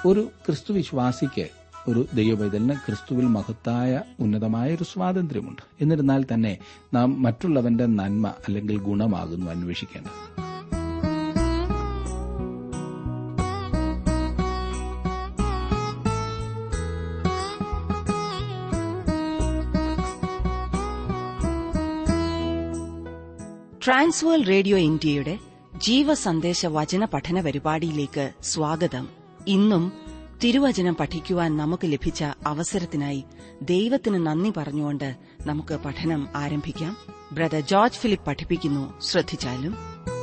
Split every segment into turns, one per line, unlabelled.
ഒരു ക്രിസ്തു വിശ്വാസിക്ക് ഒരു ദൈവപൈതലിന് ക്രിസ്തുവിൽ മഹത്തായ ഉന്നതമായ ഒരു സ്വാതന്ത്ര്യമുണ്ട് എന്നിരുന്നാൽ തന്നെ നാം മറ്റുള്ളവന്റെ നന്മ അല്ലെങ്കിൽ ഗുണമാകുന്നു അന്വേഷിക്കേണ്ടത്
ട്രാൻസ്വേൾ റേഡിയോ ഇന്ത്യയുടെ ജീവസന്ദേശ വചന പഠന പരിപാടിയിലേക്ക് സ്വാഗതം ഇന്നും തിരുവചനം പഠിക്കുവാൻ നമുക്ക് ലഭിച്ച അവസരത്തിനായി ദൈവത്തിന് നന്ദി പറഞ്ഞുകൊണ്ട് നമുക്ക് പഠനം ആരംഭിക്കാം ബ്രദർ ജോർജ് ഫിലിപ്പ് പഠിപ്പിക്കുന്നു ശ്രദ്ധിച്ചാലും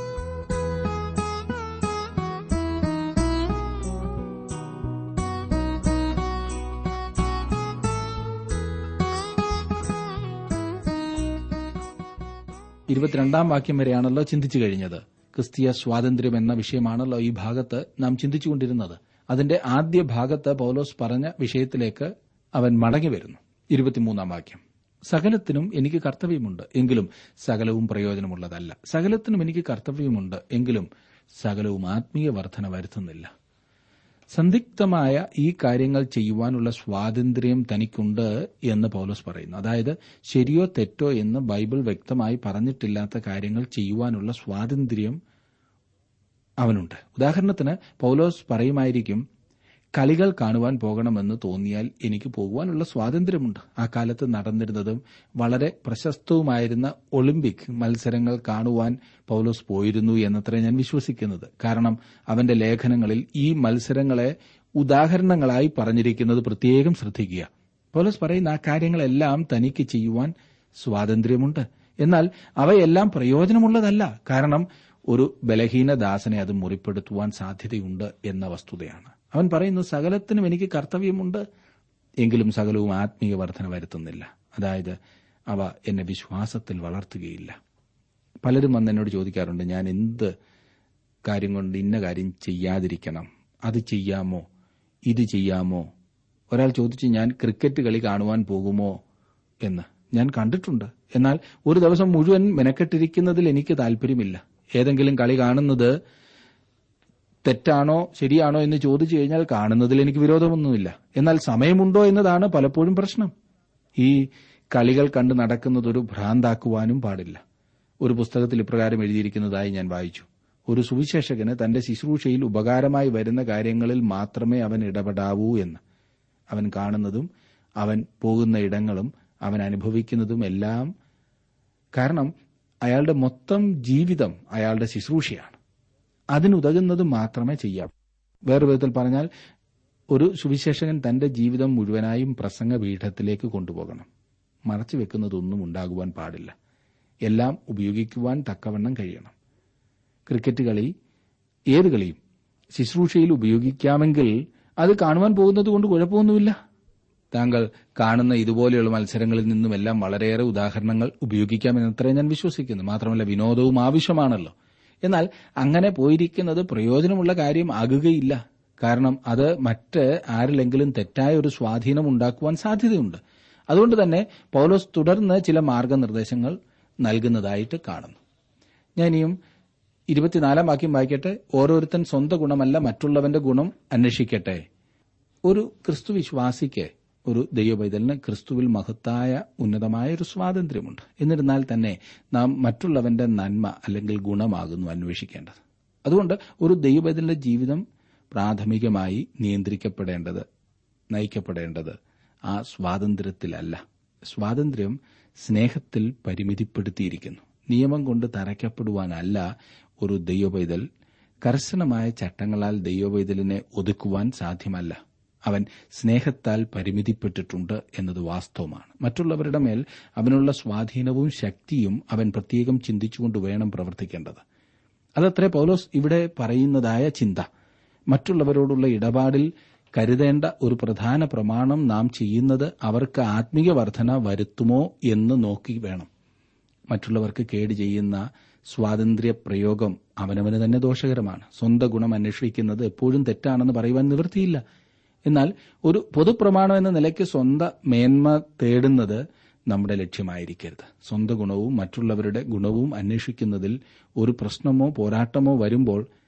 ഇരുപത്തിരണ്ടാം വാക്യം വരെയാണല്ലോ ചിന്തിച്ചു കഴിഞ്ഞത് ക്രിസ്തീയ സ്വാതന്ത്ര്യം എന്ന വിഷയമാണല്ലോ ഈ ഭാഗത്ത് നാം ചിന്തിച്ചുകൊണ്ടിരുന്നത് അതിന്റെ ആദ്യ ഭാഗത്ത് പൗലോസ് പറഞ്ഞ വിഷയത്തിലേക്ക് അവൻ മടങ്ങി വരുന്നു ഇരുപത്തിമൂന്നാം വാക്യം സകലത്തിനും എനിക്ക് കർത്തവ്യമുണ്ട് എങ്കിലും സകലവും പ്രയോജനമുള്ളതല്ല സകലത്തിനും എനിക്ക് കർത്തവ്യമുണ്ട് എങ്കിലും സകലവും ആത്മീയ വർധന വരുത്തുന്നില്ല സന്ദിഗ്ധമായ ഈ കാര്യങ്ങൾ ചെയ്യുവാനുള്ള സ്വാതന്ത്ര്യം തനിക്കുണ്ട് എന്ന് പൗലോസ് പറയുന്നു അതായത് ശരിയോ തെറ്റോ എന്ന് ബൈബിൾ വ്യക്തമായി പറഞ്ഞിട്ടില്ലാത്ത കാര്യങ്ങൾ ചെയ്യുവാനുള്ള സ്വാതന്ത്ര്യം അവനുണ്ട് ഉദാഹരണത്തിന് പൗലോസ് പറയുമായിരിക്കും കളികൾ കാണുവാൻ പോകണമെന്ന് തോന്നിയാൽ എനിക്ക് പോകുവാനുള്ള സ്വാതന്ത്ര്യമുണ്ട് ആ കാലത്ത് നടന്നിരുന്നതും വളരെ പ്രശസ്തവുമായിരുന്ന ഒളിമ്പിക് മത്സരങ്ങൾ കാണുവാൻ പൗലോസ് പോയിരുന്നു എന്നത്ര ഞാൻ വിശ്വസിക്കുന്നത് കാരണം അവന്റെ ലേഖനങ്ങളിൽ ഈ മത്സരങ്ങളെ ഉദാഹരണങ്ങളായി പറഞ്ഞിരിക്കുന്നത് പ്രത്യേകം ശ്രദ്ധിക്കുക പൗലോസ് പറയുന്ന ആ കാര്യങ്ങളെല്ലാം തനിക്ക് ചെയ്യുവാൻ സ്വാതന്ത്ര്യമുണ്ട് എന്നാൽ അവയെല്ലാം പ്രയോജനമുള്ളതല്ല കാരണം ഒരു ബലഹീന ദാസനെ അത് മുറിപ്പെടുത്തുവാൻ സാധ്യതയുണ്ട് എന്ന വസ്തുതയാണ് അവൻ പറയുന്നു സകലത്തിനും എനിക്ക് കർത്തവ്യമുണ്ട് എങ്കിലും സകലവും ആത്മീയ വർധന വരുത്തുന്നില്ല അതായത് അവ എന്നെ വിശ്വാസത്തിൽ വളർത്തുകയില്ല പലരും വന്ന് എന്നോട് ചോദിക്കാറുണ്ട് ഞാൻ എന്ത് കാര്യം കൊണ്ട് ഇന്ന കാര്യം ചെയ്യാതിരിക്കണം അത് ചെയ്യാമോ ഇത് ചെയ്യാമോ ഒരാൾ ചോദിച്ചു ഞാൻ ക്രിക്കറ്റ് കളി കാണുവാൻ പോകുമോ എന്ന് ഞാൻ കണ്ടിട്ടുണ്ട് എന്നാൽ ഒരു ദിവസം മുഴുവൻ മെനക്കെട്ടിരിക്കുന്നതിൽ എനിക്ക് താല്പര്യമില്ല ഏതെങ്കിലും കളി കാണുന്നത് തെറ്റാണോ ശരിയാണോ എന്ന് ചോദിച്ചു കഴിഞ്ഞാൽ കാണുന്നതിൽ എനിക്ക് വിരോധമൊന്നുമില്ല എന്നാൽ സമയമുണ്ടോ എന്നതാണ് പലപ്പോഴും പ്രശ്നം ഈ കളികൾ കണ്ട് നടക്കുന്നത് ഒരു ഭ്രാന്താക്കുവാനും പാടില്ല ഒരു പുസ്തകത്തിൽ ഇപ്രകാരം എഴുതിയിരിക്കുന്നതായി ഞാൻ വായിച്ചു ഒരു സുവിശേഷകന് തന്റെ ശുശ്രൂഷയിൽ ഉപകാരമായി വരുന്ന കാര്യങ്ങളിൽ മാത്രമേ അവൻ ഇടപെടാവൂ എന്ന് അവൻ കാണുന്നതും അവൻ പോകുന്ന ഇടങ്ങളും അവൻ അനുഭവിക്കുന്നതും എല്ലാം കാരണം അയാളുടെ മൊത്തം ജീവിതം അയാളുടെ ശുശ്രൂഷയാണ് അതിനുതകുന്നത് മാത്രമേ ചെയ്യാവൂ വേറെ വിധത്തിൽ പറഞ്ഞാൽ ഒരു സുവിശേഷകൻ തന്റെ ജീവിതം മുഴുവനായും പ്രസംഗ പീഠത്തിലേക്ക് കൊണ്ടുപോകണം മറച്ചു വെക്കുന്നതൊന്നും ഉണ്ടാകുവാൻ പാടില്ല എല്ലാം ഉപയോഗിക്കുവാൻ തക്കവണ്ണം കഴിയണം ക്രിക്കറ്റ് കളി ഏത് കളിയും ശുശ്രൂഷയിൽ ഉപയോഗിക്കാമെങ്കിൽ അത് കാണുവാൻ പോകുന്നത് കൊണ്ട് കുഴപ്പമൊന്നുമില്ല താങ്കൾ കാണുന്ന ഇതുപോലെയുള്ള മത്സരങ്ങളിൽ നിന്നുമെല്ലാം വളരെയേറെ ഉദാഹരണങ്ങൾ ഉപയോഗിക്കാമെന്നത്രേ ഞാൻ വിശ്വസിക്കുന്നു മാത്രമല്ല വിനോദവും ആവശ്യമാണല്ലോ എന്നാൽ അങ്ങനെ പോയിരിക്കുന്നത് പ്രയോജനമുള്ള കാര്യം ആകുകയില്ല കാരണം അത് മറ്റ് ആരിലെങ്കിലും തെറ്റായ ഒരു സ്വാധീനം ഉണ്ടാക്കുവാൻ സാധ്യതയുണ്ട് അതുകൊണ്ട് തന്നെ പൗലോസ് തുടർന്ന് ചില മാർഗനിർദ്ദേശങ്ങൾ നൽകുന്നതായിട്ട് കാണുന്നു ഞാൻ ഇനിയും ഇരുപത്തിനാലാം വാക്യം വായിക്കട്ടെ ഓരോരുത്തൻ സ്വന്തം ഗുണമല്ല മറ്റുള്ളവന്റെ ഗുണം അന്വേഷിക്കട്ടെ ഒരു ക്രിസ്തു വിശ്വാസിക്ക് ഒരു ദൈവപൈതലിന് ക്രിസ്തുവിൽ മഹത്തായ ഉന്നതമായ ഒരു സ്വാതന്ത്ര്യമുണ്ട് എന്നിരുന്നാൽ തന്നെ നാം മറ്റുള്ളവന്റെ നന്മ അല്ലെങ്കിൽ ഗുണമാകുന്നു അന്വേഷിക്കേണ്ടത് അതുകൊണ്ട് ഒരു ദൈവപൈതലിന്റെ ജീവിതം പ്രാഥമികമായി നിയന്ത്രിക്കപ്പെടേണ്ടത് നയിക്കപ്പെടേണ്ടത് ആ സ്വാതന്ത്ര്യത്തിലല്ല സ്വാതന്ത്ര്യം സ്നേഹത്തിൽ പരിമിതിപ്പെടുത്തിയിരിക്കുന്നു നിയമം കൊണ്ട് തറയ്ക്കപ്പെടുവാനല്ല ഒരു ദൈവപൈതൽ കർശനമായ ചട്ടങ്ങളാൽ ദൈവപൈതലിനെ ഒതുക്കുവാൻ സാധ്യമല്ല അവൻ സ്നേഹത്താൽ പരിമിതിപ്പെട്ടിട്ടുണ്ട് എന്നത് വാസ്തവമാണ് മറ്റുള്ളവരുടെ മേൽ അവനുള്ള സ്വാധീനവും ശക്തിയും അവൻ പ്രത്യേകം ചിന്തിച്ചുകൊണ്ട് വേണം പ്രവർത്തിക്കേണ്ടത് അതത്രേ പൗലോസ് ഇവിടെ പറയുന്നതായ ചിന്ത മറ്റുള്ളവരോടുള്ള ഇടപാടിൽ കരുതേണ്ട ഒരു പ്രധാന പ്രമാണം നാം ചെയ്യുന്നത് അവർക്ക് ആത്മീയ വർധന വരുത്തുമോ എന്ന് നോക്കി വേണം മറ്റുള്ളവർക്ക് കേട് ചെയ്യുന്ന സ്വാതന്ത്ര്യ പ്രയോഗം അവനവന് തന്നെ ദോഷകരമാണ് സ്വന്തം ഗുണം അന്വേഷിക്കുന്നത് എപ്പോഴും തെറ്റാണെന്ന് പറയുവാൻ നിവൃത്തിയില്ല എന്നാൽ ഒരു പൊതുപ്രമാണം എന്ന നിലയ്ക്ക് സ്വന്തം മേന്മ തേടുന്നത് നമ്മുടെ ലക്ഷ്യമായിരിക്കരുത് സ്വന്തം ഗുണവും മറ്റുള്ളവരുടെ ഗുണവും അന്വേഷിക്കുന്നതിൽ ഒരു പ്രശ്നമോ പോരാട്ടമോ വരുമ്പോൾ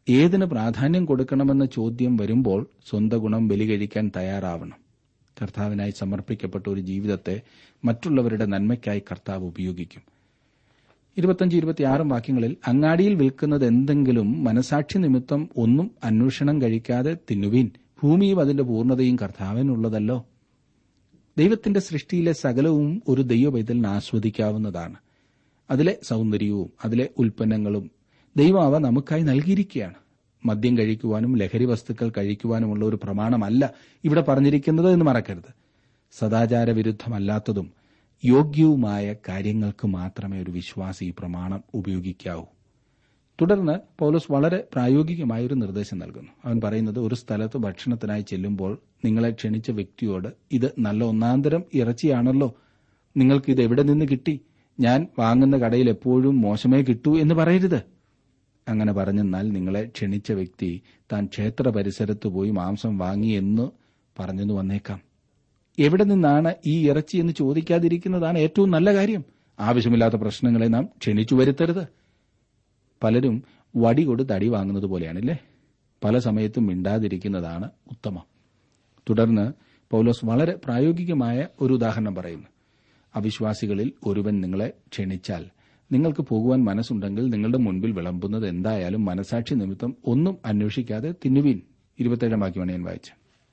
ഏതിന് പ്രാധാന്യം കൊടുക്കണമെന്ന ചോദ്യം വരുമ്പോൾ സ്വന്തം ഗുണം ബലി കഴിക്കാൻ തയ്യാറാവണം കർത്താവിനായി സമർപ്പിക്കപ്പെട്ട ഒരു ജീവിതത്തെ മറ്റുള്ളവരുടെ നന്മയ്ക്കായി കർത്താവ് ഉപയോഗിക്കും ഇരുപത്തഞ്ച് ഇരുപത്തിയാറും വാക്യങ്ങളിൽ അങ്ങാടിയിൽ വിൽക്കുന്നത് എന്തെങ്കിലും മനസാക്ഷി നിമിത്തം ഒന്നും അന്വേഷണം കഴിക്കാതെ തിന്നുവീൻ ഭൂമിയും അതിന്റെ പൂർണ്ണതയും കർത്താവിനുള്ളതല്ലോ ദൈവത്തിന്റെ സൃഷ്ടിയിലെ സകലവും ഒരു ദൈവപൈതലിന് ആസ്വദിക്കാവുന്നതാണ് അതിലെ സൗന്ദര്യവും അതിലെ ഉൽപ്പന്നങ്ങളും ദൈവം അവ നമുക്കായി നൽകിയിരിക്കുകയാണ് മദ്യം കഴിക്കുവാനും ലഹരി വസ്തുക്കൾ കഴിക്കുവാനുമുള്ള ഒരു പ്രമാണമല്ല ഇവിടെ പറഞ്ഞിരിക്കുന്നത് എന്ന് മറക്കരുത് സദാചാര വിരുദ്ധമല്ലാത്തതും യോഗ്യവുമായ കാര്യങ്ങൾക്ക് മാത്രമേ ഒരു വിശ്വാസി ഈ പ്രമാണം ഉപയോഗിക്കാവൂ തുടർന്ന് പൗലോസ് വളരെ പ്രായോഗികമായ ഒരു നിർദ്ദേശം നൽകുന്നു അവൻ പറയുന്നത് ഒരു സ്ഥലത്ത് ഭക്ഷണത്തിനായി ചെല്ലുമ്പോൾ നിങ്ങളെ ക്ഷണിച്ച വ്യക്തിയോട് ഇത് നല്ല ഒന്നാന്തരം ഇറച്ചിയാണല്ലോ നിങ്ങൾക്ക് ഇത് എവിടെ നിന്ന് കിട്ടി ഞാൻ വാങ്ങുന്ന കടയിൽ എപ്പോഴും മോശമേ കിട്ടൂ എന്ന് പറയരുത് അങ്ങനെ പറഞ്ഞെന്നാൽ നിങ്ങളെ ക്ഷണിച്ച വ്യക്തി താൻ ക്ഷേത്ര പരിസരത്ത് പോയി മാംസം വാങ്ങി എന്ന് പറഞ്ഞെന്ന് വന്നേക്കാം എവിടെ നിന്നാണ് ഈ ഇറച്ചി എന്ന് ചോദിക്കാതിരിക്കുന്നതാണ് ഏറ്റവും നല്ല കാര്യം ആവശ്യമില്ലാത്ത പ്രശ്നങ്ങളെ നാം ക്ഷണിച്ചു വരുത്തരുത് പലരും വടി കൊടുത്ത് അടി വാങ്ങുന്നത് പോലെയാണല്ലേ പല സമയത്തും മിണ്ടാതിരിക്കുന്നതാണ് ഉത്തമം തുടർന്ന് പൗലോസ് വളരെ പ്രായോഗികമായ ഒരു ഉദാഹരണം പറയുന്നു അവിശ്വാസികളിൽ ഒരുവൻ നിങ്ങളെ ക്ഷണിച്ചാൽ നിങ്ങൾക്ക് പോകുവാൻ മനസ്സുണ്ടെങ്കിൽ നിങ്ങളുടെ മുൻപിൽ വിളമ്പുന്നത് എന്തായാലും മനസാക്ഷി നിമിത്തം ഒന്നും അന്വേഷിക്കാതെ തിന്നുവീൻ ഇരുപത്തേഴാം വാക്യമാണ് ഞാൻ വായിച്ചത്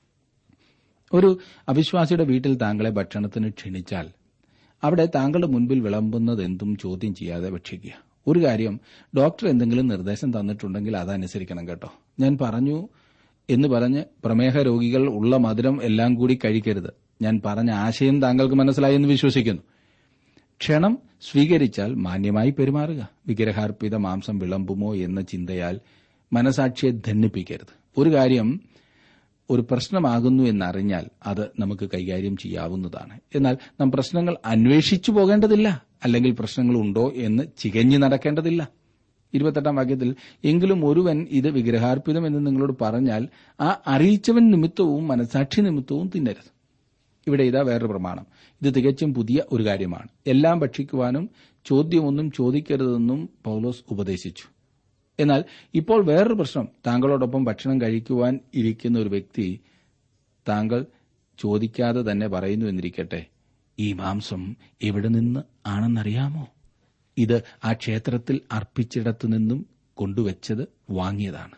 ഒരു അവിശ്വാസിയുടെ വീട്ടിൽ താങ്കളെ ഭക്ഷണത്തിന് ക്ഷണിച്ചാൽ അവിടെ താങ്കളുടെ മുൻപിൽ വിളമ്പുന്നത് എന്തും ചോദ്യം ചെയ്യാതെ ഭക്ഷിക്കുക ഒരു കാര്യം ഡോക്ടർ എന്തെങ്കിലും നിർദ്ദേശം തന്നിട്ടുണ്ടെങ്കിൽ അതനുസരിക്കണം കേട്ടോ ഞാൻ പറഞ്ഞു എന്ന് പറഞ്ഞ് പ്രമേഹ രോഗികൾ ഉള്ള മധുരം എല്ലാം കൂടി കഴിക്കരുത് ഞാൻ പറഞ്ഞ ആശയം താങ്കൾക്ക് മനസ്സിലായി എന്ന് വിശ്വസിക്കുന്നു ക്ഷണം സ്വീകരിച്ചാൽ മാന്യമായി പെരുമാറുക വിഗ്രഹാർപ്പിത മാംസം വിളമ്പുമോ എന്ന ചിന്തയാൽ മനസാക്ഷിയെ ധന്യപ്പിക്കരുത് ഒരു കാര്യം ഒരു പ്രശ്നമാകുന്നു എന്നറിഞ്ഞാൽ അത് നമുക്ക് കൈകാര്യം ചെയ്യാവുന്നതാണ് എന്നാൽ നാം പ്രശ്നങ്ങൾ അന്വേഷിച്ചു പോകേണ്ടതില്ല അല്ലെങ്കിൽ പ്രശ്നങ്ങൾ ഉണ്ടോ എന്ന് ചികഞ്ഞു നടക്കേണ്ടതില്ല ഇരുപത്തെട്ടാം വാക്യത്തിൽ എങ്കിലും ഒരുവൻ ഇത് വിഗ്രഹാർപ്പിതം എന്ന് നിങ്ങളോട് പറഞ്ഞാൽ ആ അറിയിച്ചവൻ നിമിത്തവും മനസാക്ഷി നിമിത്തവും തിന്നരുത് ഇവിടെ ഇതാ വേറൊരു പ്രമാണം ഇത് തികച്ചും പുതിയ ഒരു കാര്യമാണ് എല്ലാം ഭക്ഷിക്കുവാനും ചോദ്യമൊന്നും ചോദിക്കരുതെന്നും പൗലോസ് ഉപദേശിച്ചു എന്നാൽ ഇപ്പോൾ വേറൊരു പ്രശ്നം താങ്കളോടൊപ്പം ഭക്ഷണം കഴിക്കുവാൻ ഇരിക്കുന്ന ഒരു വ്യക്തി താങ്കൾ ചോദിക്കാതെ തന്നെ പറയുന്നു എന്നിരിക്കട്ടെ ഈ മാംസം എവിടെ നിന്ന് ആണെന്നറിയാമോ ഇത് ആ ക്ഷേത്രത്തിൽ അർപ്പിച്ചിടത്തു നിന്നും കൊണ്ടുവച്ചത് വാങ്ങിയതാണ്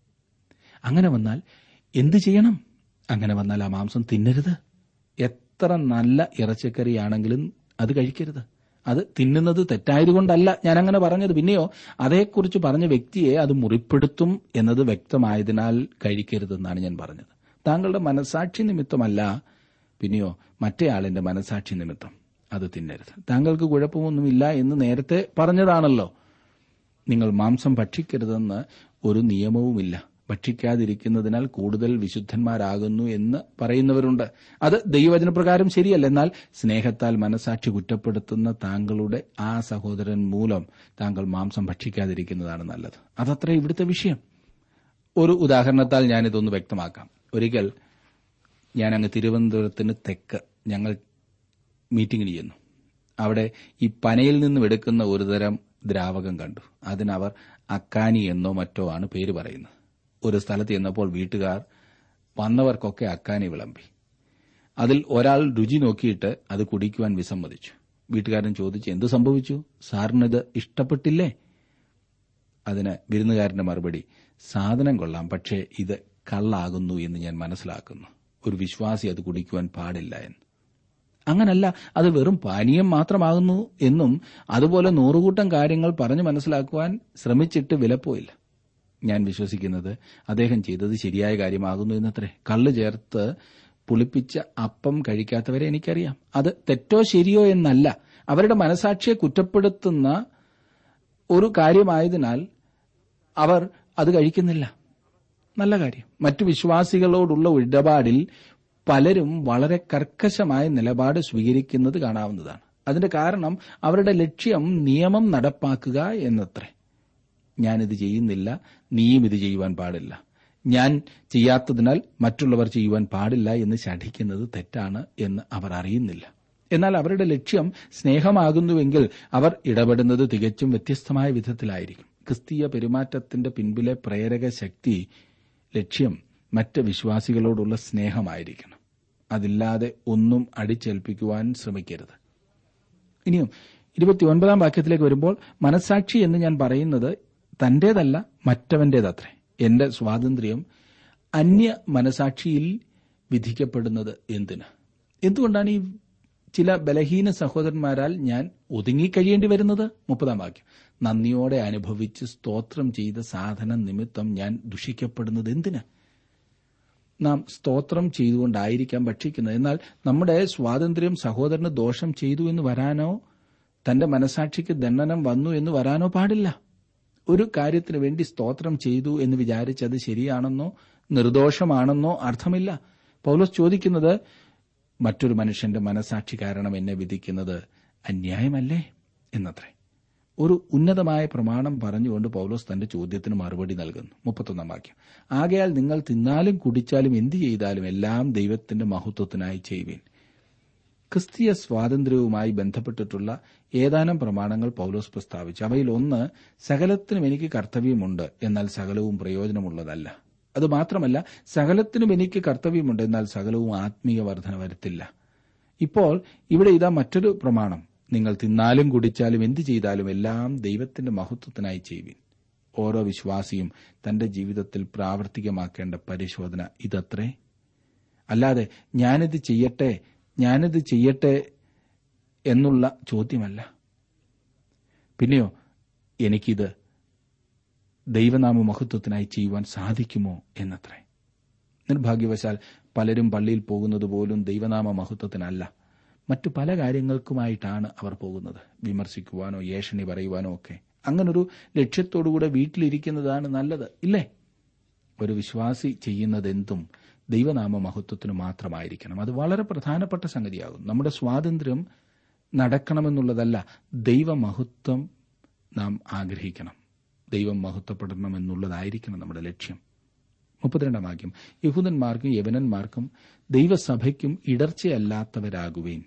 അങ്ങനെ വന്നാൽ എന്തു ചെയ്യണം അങ്ങനെ വന്നാൽ ആ മാംസം തിന്നരുത് എത്ര നല്ല ഇറച്ചിക്കറിയാണെങ്കിലും അത് കഴിക്കരുത് അത് തിന്നുന്നത് തെറ്റായതുകൊണ്ടല്ല ഞാൻ അങ്ങനെ പറഞ്ഞത് പിന്നെയോ അതേക്കുറിച്ച് പറഞ്ഞ വ്യക്തിയെ അത് മുറിപ്പെടുത്തും എന്നത് വ്യക്തമായതിനാൽ കഴിക്കരുതെന്നാണ് ഞാൻ പറഞ്ഞത് താങ്കളുടെ മനസാക്ഷി നിമിത്തമല്ല പിന്നെയോ മറ്റേയാളിന്റെ മനസാക്ഷി നിമിത്തം അത് തിന്നരുത് താങ്കൾക്ക് കുഴപ്പമൊന്നുമില്ല എന്ന് നേരത്തെ പറഞ്ഞതാണല്ലോ നിങ്ങൾ മാംസം ഭക്ഷിക്കരുതെന്ന് ഒരു നിയമവുമില്ല ഭക്ഷിക്കാതിരിക്കുന്നതിനാൽ കൂടുതൽ വിശുദ്ധന്മാരാകുന്നു എന്ന് പറയുന്നവരുണ്ട് അത് ദൈവവചനപ്രകാരം ശരിയല്ല എന്നാൽ സ്നേഹത്താൽ മനസാക്ഷി കുറ്റപ്പെടുത്തുന്ന താങ്കളുടെ ആ സഹോദരൻ മൂലം താങ്കൾ മാംസം ഭക്ഷിക്കാതിരിക്കുന്നതാണ് നല്ലത് അതത്ര ഇവിടുത്തെ വിഷയം ഒരു ഉദാഹരണത്താൽ ഞാനിതൊന്ന് വ്യക്തമാക്കാം ഒരിക്കൽ ഞാൻ അങ്ങ് തിരുവനന്തപുരത്തിന് തെക്ക് ഞങ്ങൾ മീറ്റിംഗിന് ചെയ്യുന്നു അവിടെ ഈ പനയിൽ നിന്നും എടുക്കുന്ന ഒരുതരം ദ്രാവകം കണ്ടു അതിനവർ അക്കാനി എന്നോ മറ്റോ ആണ് പേര് പറയുന്നത് ഒരു സ്ഥലത്ത് ചെന്നപ്പോൾ വീട്ടുകാർ വന്നവർക്കൊക്കെ അക്കാനി വിളമ്പി അതിൽ ഒരാൾ രുചി നോക്കിയിട്ട് അത് കുടിക്കുവാൻ വിസമ്മതിച്ചു വീട്ടുകാരൻ ചോദിച്ചു എന്ത് സംഭവിച്ചു സാറിനിത് ഇഷ്ടപ്പെട്ടില്ലേ അതിന് വിരുന്നുകാരന്റെ മറുപടി സാധനം കൊള്ളാം പക്ഷേ ഇത് കള്ളാകുന്നു എന്ന് ഞാൻ മനസ്സിലാക്കുന്നു ഒരു വിശ്വാസി അത് കുടിക്കുവാൻ പാടില്ല എന്ന് അങ്ങനല്ല അത് വെറും പാനീയം മാത്രമാകുന്നു എന്നും അതുപോലെ നൂറുകൂട്ടം കാര്യങ്ങൾ പറഞ്ഞു മനസ്സിലാക്കുവാൻ ശ്രമിച്ചിട്ട് വിലപ്പോയില്ല ഞാൻ വിശ്വസിക്കുന്നത് അദ്ദേഹം ചെയ്തത് ശരിയായ കാര്യമാകുന്നു എന്നത്രേ കള്ള് ചേർത്ത് പുളിപ്പിച്ച അപ്പം കഴിക്കാത്തവരെ എനിക്കറിയാം അത് തെറ്റോ ശരിയോ എന്നല്ല അവരുടെ മനസാക്ഷിയെ കുറ്റപ്പെടുത്തുന്ന ഒരു കാര്യമായതിനാൽ അവർ അത് കഴിക്കുന്നില്ല നല്ല കാര്യം മറ്റു വിശ്വാസികളോടുള്ള ഇടപാടിൽ പലരും വളരെ കർക്കശമായ നിലപാട് സ്വീകരിക്കുന്നത് കാണാവുന്നതാണ് അതിന്റെ കാരണം അവരുടെ ലക്ഷ്യം നിയമം നടപ്പാക്കുക എന്നത്രേ ഞാനിത് ചെയ്യുന്നില്ല നീയും ഇത് ചെയ്യുവാൻ പാടില്ല ഞാൻ ചെയ്യാത്തതിനാൽ മറ്റുള്ളവർ ചെയ്യുവാൻ പാടില്ല എന്ന് ശഠിക്കുന്നത് തെറ്റാണ് എന്ന് അവർ അറിയുന്നില്ല എന്നാൽ അവരുടെ ലക്ഷ്യം സ്നേഹമാകുന്നുവെങ്കിൽ അവർ ഇടപെടുന്നത് തികച്ചും വ്യത്യസ്തമായ വിധത്തിലായിരിക്കും ക്രിസ്തീയ പെരുമാറ്റത്തിന്റെ പിൻപിലെ പ്രേരക ശക്തി ലക്ഷ്യം മറ്റ് വിശ്വാസികളോടുള്ള സ്നേഹമായിരിക്കണം അതില്ലാതെ ഒന്നും അടിച്ചേൽപ്പിക്കുവാൻ ശ്രമിക്കരുത് ഇനിയും ഇരുപത്തിയൊൻപതാം വാക്യത്തിലേക്ക് വരുമ്പോൾ മനസാക്ഷി എന്ന് ഞാൻ പറയുന്നത് തന്റേതല്ല മറ്റവന്റേതത്രേ എന്റെ സ്വാതന്ത്ര്യം അന്യ മനസാക്ഷിയിൽ വിധിക്കപ്പെടുന്നത് എന്തിന് എന്തുകൊണ്ടാണ് ഈ ചില ബലഹീന സഹോദരന്മാരാൽ ഞാൻ ഒതുങ്ങിക്കഴിയേണ്ടി വരുന്നത് മുപ്പതാം വാക്യം നന്ദിയോടെ അനുഭവിച്ച് സ്തോത്രം ചെയ്ത സാധനം നിമിത്തം ഞാൻ ദുഷിക്കപ്പെടുന്നത് എന്തിന് നാം സ്തോത്രം ചെയ്തുകൊണ്ടായിരിക്കാം ഭക്ഷിക്കുന്നത് എന്നാൽ നമ്മുടെ സ്വാതന്ത്ര്യം സഹോദരന് ദോഷം ചെയ്തു എന്ന് വരാനോ തന്റെ മനസാക്ഷിക്ക് ദണ്ഡനം വന്നു എന്ന് വരാനോ പാടില്ല ഒരു കാര്യത്തിന് വേണ്ടി സ്തോത്രം ചെയ്തു എന്ന് വിചാരിച്ചത് ശരിയാണെന്നോ നിർദോഷമാണെന്നോ അർത്ഥമില്ല പൗലോസ് ചോദിക്കുന്നത് മറ്റൊരു മനുഷ്യന്റെ മനസാക്ഷി കാരണം എന്നെ വിധിക്കുന്നത് അന്യായമല്ലേ എന്നത്രേ ഒരു ഉന്നതമായ പ്രമാണം പറഞ്ഞുകൊണ്ട് പൗലോസ് തന്റെ ചോദ്യത്തിന് മറുപടി നൽകുന്നു മുപ്പത്തൊന്നാം വാക്യം ആകയാൽ നിങ്ങൾ തിന്നാലും കുടിച്ചാലും എന്തു ചെയ്താലും എല്ലാം ദൈവത്തിന്റെ മഹത്വത്തിനായി ചെയ്യുവിൻ ക്രിസ്തീയ സ്വാതന്ത്ര്യവുമായി ബന്ധപ്പെട്ടിട്ടുള്ള ഏതാനും പ്രമാണങ്ങൾ പൗലോസ് പ്രസ്താവിച്ചു അവയിൽ ഒന്ന് സകലത്തിനും എനിക്ക് കർത്തവ്യമുണ്ട് എന്നാൽ സകലവും പ്രയോജനമുള്ളതല്ല അതുമാത്രമല്ല സകലത്തിനും എനിക്ക് കർത്തവ്യമുണ്ട് എന്നാൽ സകലവും ആത്മീയ വർധന വരുത്തില്ല ഇപ്പോൾ ഇവിടെ ഇതാ മറ്റൊരു പ്രമാണം നിങ്ങൾ തിന്നാലും കുടിച്ചാലും എന്തു ചെയ്താലും എല്ലാം ദൈവത്തിന്റെ മഹത്വത്തിനായി ചെയ്യുവിൻ ഓരോ വിശ്വാസിയും തന്റെ ജീവിതത്തിൽ പ്രാവർത്തികമാക്കേണ്ട പരിശോധന ഇതത്രേ അല്ലാതെ ഞാനിത് ചെയ്യട്ടെ ഞാനിത് ചെയ്യട്ടെ എന്നുള്ള ചോദ്യമല്ല പിന്നെയോ എനിക്കിത് ദൈവനാമ മഹത്വത്തിനായി ചെയ്യുവാൻ സാധിക്കുമോ എന്നത്രേ നിർഭാഗ്യവശാൽ പലരും പള്ളിയിൽ പോകുന്നത് പോലും ദൈവനാമ മഹത്വത്തിനല്ല മറ്റു പല കാര്യങ്ങൾക്കുമായിട്ടാണ് അവർ പോകുന്നത് വിമർശിക്കുവാനോ ഏഷണി പറയുവാനോ ഒക്കെ അങ്ങനൊരു ലക്ഷ്യത്തോടുകൂടെ വീട്ടിലിരിക്കുന്നതാണ് നല്ലത് ഇല്ലേ ഒരു വിശ്വാസി ചെയ്യുന്നതെന്തും ദൈവനാമ മഹത്വത്തിന് മാത്രമായിരിക്കണം അത് വളരെ പ്രധാനപ്പെട്ട സംഗതിയാകും നമ്മുടെ സ്വാതന്ത്ര്യം നടക്കണമെന്നുള്ളതല്ല ദൈവമഹത്വം നാം ആഗ്രഹിക്കണം ദൈവം മഹത്വപ്പെടണമെന്നുള്ളതായിരിക്കണം നമ്മുടെ ലക്ഷ്യം മുപ്പത്തിരണ്ടാം വാക്യം യഹൂദന്മാർക്കും യവനന്മാർക്കും ദൈവസഭയ്ക്കും ഇടർച്ചയല്ലാത്തവരാകുവേൻ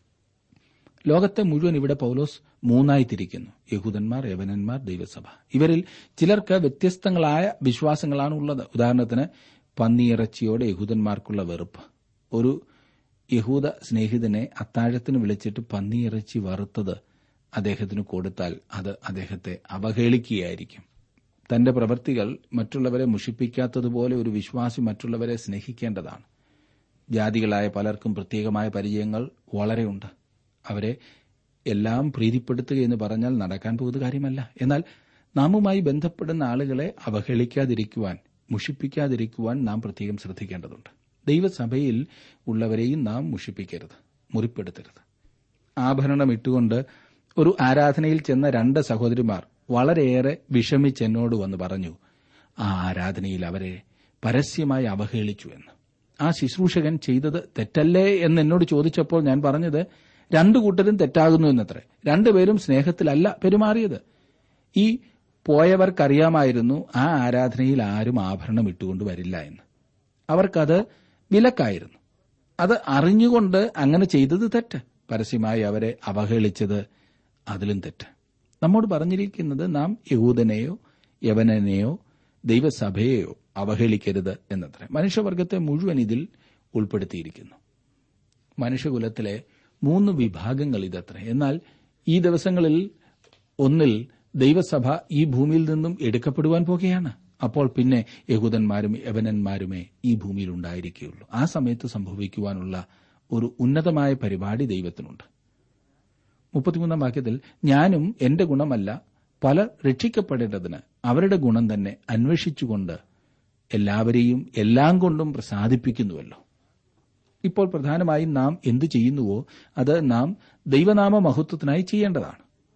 ലോകത്തെ മുഴുവൻ ഇവിടെ പൗലോസ് മൂന്നായി തിരിക്കുന്നു യഹൂദന്മാർ യവനന്മാർ ദൈവസഭ ഇവരിൽ ചിലർക്ക് വ്യത്യസ്തങ്ങളായ വിശ്വാസങ്ങളാണ് ഉള്ളത് ഉദാഹരണത്തിന് പന്നിയിറച്ചിയോടെ യഹൂദന്മാർക്കുള്ള വെറുപ്പ് ഒരു യഹൂദ സ്നേഹിതനെ അത്താഴത്തിന് വിളിച്ചിട്ട് പന്നിയിറച്ചി വറുത്തത് അദ്ദേഹത്തിന് കൊടുത്താൽ അത് അദ്ദേഹത്തെ അവഹേളിക്കുകയായിരിക്കും തന്റെ പ്രവൃത്തികൾ മറ്റുള്ളവരെ മുഷിപ്പിക്കാത്തതുപോലെ ഒരു വിശ്വാസി മറ്റുള്ളവരെ സ്നേഹിക്കേണ്ടതാണ് ജാതികളായ പലർക്കും പ്രത്യേകമായ പരിചയങ്ങൾ വളരെയുണ്ട് അവരെ എല്ലാം പ്രീതിപ്പെടുത്തുക എന്ന് പറഞ്ഞാൽ നടക്കാൻ പോകുന്ന കാര്യമല്ല എന്നാൽ നാമുമായി ബന്ധപ്പെടുന്ന ആളുകളെ അവഹേളിക്കാതിരിക്കുവാൻ മുഷിപ്പിക്കാതിരിക്കുവാൻ നാം പ്രത്യേകം ശ്രദ്ധിക്കേണ്ടതുണ്ട് ദൈവസഭയിൽ ഉള്ളവരെയും നാം മുഷിപ്പിക്കരുത് മുറിപ്പെടുത്തരുത് ആഭരണം ഇട്ടുകൊണ്ട് ഒരു ആരാധനയിൽ ചെന്ന രണ്ട് സഹോദരിമാർ വളരെയേറെ വിഷമിച്ച് എന്നോട് വന്ന് പറഞ്ഞു ആ ആരാധനയിൽ അവരെ പരസ്യമായി അവഹേളിച്ചു എന്ന് ആ ശുശ്രൂഷകൻ ചെയ്തത് തെറ്റല്ലേ എന്ന് എന്നോട് ചോദിച്ചപ്പോൾ ഞാൻ പറഞ്ഞത് രണ്ടു കൂട്ടരും തെറ്റാകുന്നു എന്നത്രേ രണ്ടുപേരും സ്നേഹത്തിലല്ല പെരുമാറിയത് ഈ പോയവർക്കറിയാമായിരുന്നു ആ ആരാധനയിൽ ആരും ആഭരണം ഇട്ടുകൊണ്ട് വരില്ല എന്ന് അവർക്കത് വിലക്കായിരുന്നു അത് അറിഞ്ഞുകൊണ്ട് അങ്ങനെ ചെയ്തത് തെറ്റ് പരസ്യമായി അവരെ അവഹേളിച്ചത് അതിലും തെറ്റ് നമ്മോട് പറഞ്ഞിരിക്കുന്നത് നാം യഹൂദനെയോ യവനനെയോ ദൈവസഭയെയോ അവഹേളിക്കരുത് എന്നത്ര മനുഷ്യവർഗത്തെ മുഴുവൻ ഇതിൽ ഉൾപ്പെടുത്തിയിരിക്കുന്നു മനുഷ്യകുലത്തിലെ മൂന്ന് വിഭാഗങ്ങൾ ഇതത്ര എന്നാൽ ഈ ദിവസങ്ങളിൽ ഒന്നിൽ ദൈവസഭ ഈ ഭൂമിയിൽ നിന്നും എടുക്കപ്പെടുവാൻ പോകുകയാണ് അപ്പോൾ പിന്നെ യഹൂദന്മാരും യവനന്മാരുമേ ഈ ഭൂമിയിൽ ഉണ്ടായിരിക്കുകയുള്ളൂ ആ സമയത്ത് സംഭവിക്കുവാനുള്ള ഒരു ഉന്നതമായ പരിപാടി ദൈവത്തിനുണ്ട് മുപ്പത്തിമൂന്നാം വാക്യത്തിൽ ഞാനും എന്റെ ഗുണമല്ല പലർ രക്ഷിക്കപ്പെടേണ്ടതിന് അവരുടെ ഗുണം തന്നെ അന്വേഷിച്ചുകൊണ്ട് എല്ലാവരെയും എല്ലാം കൊണ്ടും പ്രസാദിപ്പിക്കുന്നുവല്ലോ ഇപ്പോൾ പ്രധാനമായും നാം എന്തു ചെയ്യുന്നുവോ അത് നാം ദൈവനാമ മഹത്വത്തിനായി ചെയ്യേണ്ടതാണ്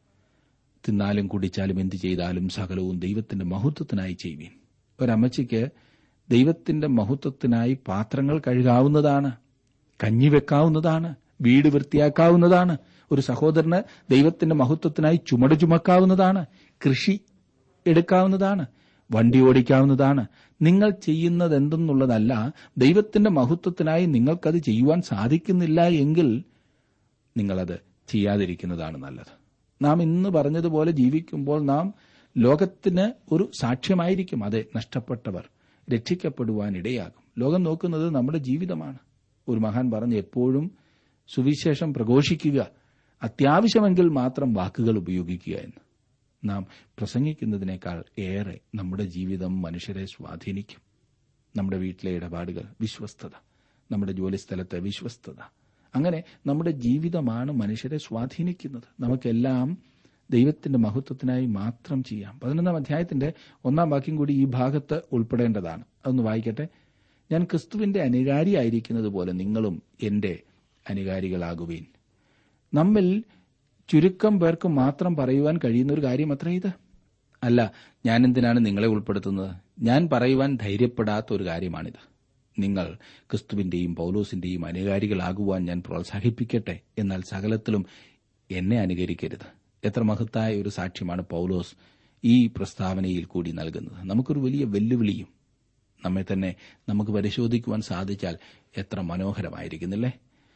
തിന്നാലും കുടിച്ചാലും എന്തു ചെയ്താലും സകലവും ദൈവത്തിന്റെ മഹത്വത്തിനായി ചെയ്യുവീൻ ഒരമ്മച്ചിക്ക് ദൈവത്തിന്റെ മഹത്വത്തിനായി പാത്രങ്ങൾ കഴുകാവുന്നതാണ് കഞ്ഞി വെക്കാവുന്നതാണ് വീട് വൃത്തിയാക്കാവുന്നതാണ് ഒരു സഹോദരന് ദൈവത്തിന്റെ മഹത്വത്തിനായി ചുമട് ചുമക്കാവുന്നതാണ് കൃഷി എടുക്കാവുന്നതാണ് വണ്ടി ഓടിക്കാവുന്നതാണ് നിങ്ങൾ ചെയ്യുന്നത് എന്തെന്നുള്ളതല്ല ദൈവത്തിന്റെ മഹത്വത്തിനായി നിങ്ങൾക്കത് ചെയ്യുവാൻ സാധിക്കുന്നില്ല എങ്കിൽ നിങ്ങളത് ചെയ്യാതിരിക്കുന്നതാണ് നല്ലത് നാം ഇന്ന് പറഞ്ഞതുപോലെ ജീവിക്കുമ്പോൾ നാം ലോകത്തിന് ഒരു സാക്ഷ്യമായിരിക്കും അതെ നഷ്ടപ്പെട്ടവർ രക്ഷിക്കപ്പെടുവാനിടയാകും ലോകം നോക്കുന്നത് നമ്മുടെ ജീവിതമാണ് ഒരു മഹാൻ പറഞ്ഞ് എപ്പോഴും സുവിശേഷം പ്രഘോഷിക്കുക അത്യാവശ്യമെങ്കിൽ മാത്രം വാക്കുകൾ ഉപയോഗിക്കുക എന്ന് നാം പ്രസംഗിക്കുന്നതിനേക്കാൾ ഏറെ നമ്മുടെ ജീവിതം മനുഷ്യരെ സ്വാധീനിക്കും നമ്മുടെ വീട്ടിലെ ഇടപാടുകൾ വിശ്വസ്തത നമ്മുടെ ജോലിസ്ഥലത്തെ വിശ്വസ്തത അങ്ങനെ നമ്മുടെ ജീവിതമാണ് മനുഷ്യരെ സ്വാധീനിക്കുന്നത് നമുക്കെല്ലാം ദൈവത്തിന്റെ മഹത്വത്തിനായി മാത്രം ചെയ്യാം പതിനൊന്നാം അധ്യായത്തിന്റെ ഒന്നാം വാക്യം കൂടി ഈ ഭാഗത്ത് ഉൾപ്പെടേണ്ടതാണ് അതൊന്ന് വായിക്കട്ടെ ഞാൻ ക്രിസ്തുവിന്റെ അനുകാരിയായിരിക്കുന്നത് പോലെ നിങ്ങളും എന്റെ അനുകാരികളാകുവീൻ നമ്മിൽ ചുരുക്കം പേർക്ക് മാത്രം പറയുവാൻ കഴിയുന്ന ഒരു കാര്യം അത്ര ഇത് അല്ല ഞാൻ എന്തിനാണ് നിങ്ങളെ ഉൾപ്പെടുത്തുന്നത് ഞാൻ പറയുവാൻ ധൈര്യപ്പെടാത്ത ഒരു കാര്യമാണിത് നിങ്ങൾ ക്രിസ്തുവിന്റെയും പൌലോസിന്റെയും അനുകാരികളാകുവാൻ ഞാൻ പ്രോത്സാഹിപ്പിക്കട്ടെ എന്നാൽ സകലത്തിലും എന്നെ അനുകരിക്കരുത് എത്ര മഹത്തായ ഒരു സാക്ഷ്യമാണ് പൌലോസ് ഈ പ്രസ്താവനയിൽ കൂടി നൽകുന്നത് നമുക്കൊരു വലിയ വെല്ലുവിളിയും നമ്മെ തന്നെ നമുക്ക് പരിശോധിക്കുവാൻ സാധിച്ചാൽ എത്ര മനോഹരമായിരിക്കുന്നില്ലേ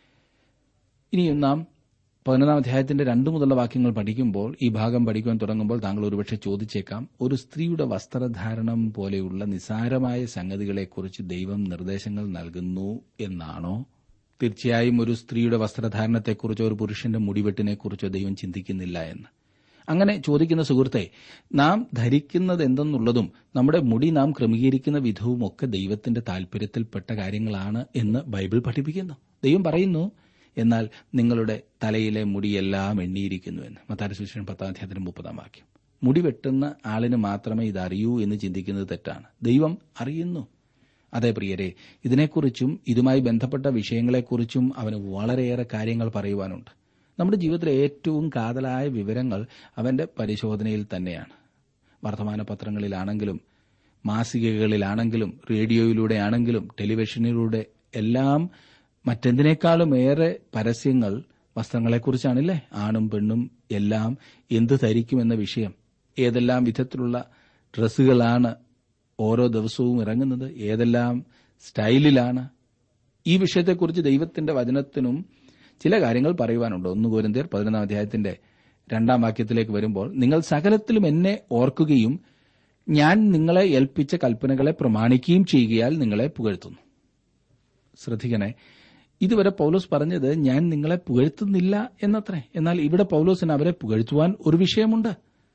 ഇനിയും നാം പതിനൊന്നാം അധ്യായത്തിന്റെ രണ്ടു മുതലുള്ള വാക്യങ്ങൾ പഠിക്കുമ്പോൾ ഈ ഭാഗം പഠിക്കുവാൻ തുടങ്ങുമ്പോൾ താങ്കൾ ഒരുപക്ഷെ ചോദിച്ചേക്കാം ഒരു സ്ത്രീയുടെ വസ്ത്രധാരണം പോലെയുള്ള നിസാരമായ സംഗതികളെക്കുറിച്ച് ദൈവം നിർദ്ദേശങ്ങൾ നൽകുന്നു എന്നാണോ തീർച്ചയായും ഒരു സ്ത്രീയുടെ വസ്ത്രധാരണത്തെക്കുറിച്ചോ ഒരു പുരുഷന്റെ മുടിവെട്ടിനെക്കുറിച്ചോ ദൈവം ചിന്തിക്കുന്നില്ല എന്ന് അങ്ങനെ ചോദിക്കുന്ന സുഹൃത്തെ നാം ധരിക്കുന്നത് എന്തെന്നുള്ളതും നമ്മുടെ മുടി നാം ക്രമീകരിക്കുന്ന വിധവും ഒക്കെ ദൈവത്തിന്റെ താൽപര്യത്തിൽപ്പെട്ട കാര്യങ്ങളാണ് എന്ന് ബൈബിൾ പഠിപ്പിക്കുന്നു ദൈവം പറയുന്നു എന്നാൽ നിങ്ങളുടെ തലയിലെ മുടിയെല്ലാം എണ്ണിയിരിക്കുന്നു എന്ന് മത്താരി സുശേഷൻ പത്താം അധ്യായത്തിന് മുപ്പതാം വാക്യം മുടി വെട്ടുന്ന ആളിന് മാത്രമേ ഇത് അറിയൂ എന്ന് ചിന്തിക്കുന്നത് തെറ്റാണ് ദൈവം അറിയുന്നു അതെ പ്രിയരെ ഇതിനെക്കുറിച്ചും ഇതുമായി ബന്ധപ്പെട്ട വിഷയങ്ങളെക്കുറിച്ചും അവന് വളരെയേറെ കാര്യങ്ങൾ പറയുവാനുണ്ട് നമ്മുടെ ജീവിതത്തിലെ ഏറ്റവും കാതലായ വിവരങ്ങൾ അവന്റെ പരിശോധനയിൽ തന്നെയാണ് വർത്തമാന പത്രങ്ങളിലാണെങ്കിലും മാസികകളിലാണെങ്കിലും റേഡിയോയിലൂടെ ആണെങ്കിലും ടെലിവിഷനിലൂടെ എല്ലാം മറ്റെന്തിനേക്കാളും ഏറെ പരസ്യങ്ങൾ വസ്ത്രങ്ങളെക്കുറിച്ചാണില്ലേ ആണും പെണ്ണും എല്ലാം എന്ത് ധരിക്കുമെന്ന വിഷയം ഏതെല്ലാം വിധത്തിലുള്ള ഡ്രസ്സുകളാണ് ഓരോ ദിവസവും ഇറങ്ങുന്നത് ഏതെല്ലാം സ്റ്റൈലിലാണ് ഈ വിഷയത്തെക്കുറിച്ച് ദൈവത്തിന്റെ വചനത്തിനും ചില കാര്യങ്ങൾ പറയുവാനുണ്ട് ഒന്ന് കോരിന്തിയർ പതിനൊന്നാം അധ്യായത്തിന്റെ രണ്ടാം വാക്യത്തിലേക്ക് വരുമ്പോൾ നിങ്ങൾ സകലത്തിലും എന്നെ ഓർക്കുകയും ഞാൻ നിങ്ങളെ ഏൽപ്പിച്ച കൽപ്പനകളെ പ്രമാണിക്കുകയും ചെയ്യുകയാൽ നിങ്ങളെ പുകഴ്ത്തുന്നു ശ്രദ്ധിക്കണേ ഇതുവരെ പൗലോസ് പറഞ്ഞത് ഞാൻ നിങ്ങളെ പുകഴ്ത്തുന്നില്ല എന്നത്രേ എന്നാൽ ഇവിടെ പൗലോസിന് അവരെ പുകഴ്ത്തുവാൻ ഒരു വിഷയമുണ്ട്